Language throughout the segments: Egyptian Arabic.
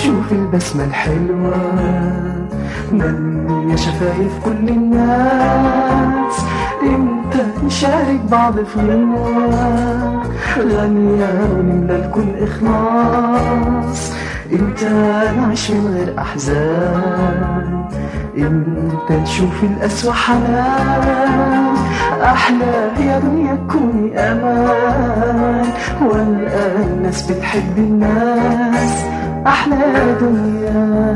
تشوف البسمة الحلوة ملية شفايف كل الناس امتى نشارك بعض في غنى غنية ونملى الكل إخلاص امتى نعيش من غير أحزان امتى نشوف القسوة حنان أحلى يا دنيا تكوني أمان والآن الناس بتحب الناس أحلى دنيا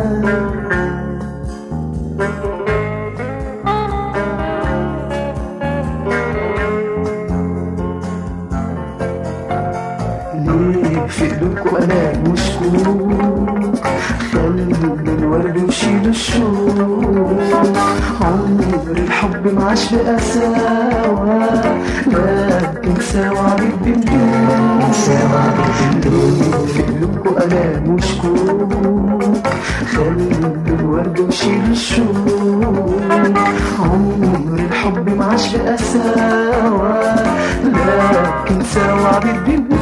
ليه في قلوبكم انا مشكوك خلوا الورد وشيلوا الشوق عمر الحب معاش بقساوة لكن سوا بالدنيا سوا ليه في قلوبكم انا مشكوك خلوا الورد وشيلوا الشوق عمر الحب معاش بقساوة لكن سوا بالدنيا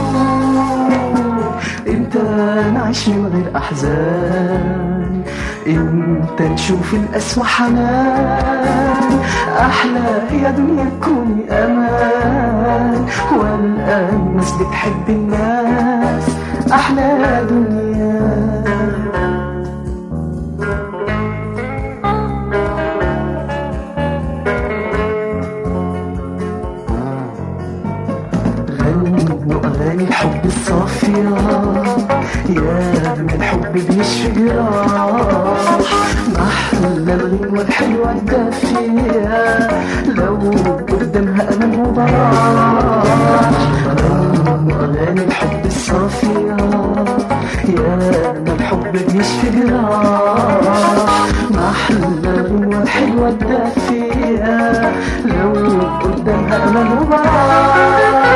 امتى نعيش من غير احزان امتى نشوف القسوة حنان احلى يا دنيا تكوني امان والان الناس بتحب الناس احلى دنيا غنوا أغاني الحب الصافية يا من الحب بيشفي جراح محلى الغنوة الحلوة الدافية لو قدامها أمل وبراح غنوا أغاني الحب الصافية يا من الحب بيشفي جراح محلى الغنوة الحلوة الدافية لو قدامها أمل وبراح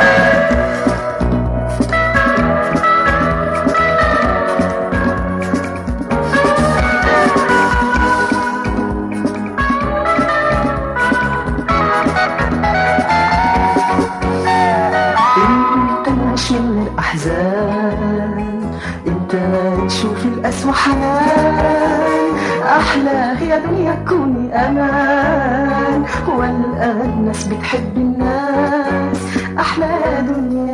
انت نعيش من غير احزان انت نشوف القسوة حنان احلى هي دنيا تكوني امان والان الناس بتحب الناس احلى دنيا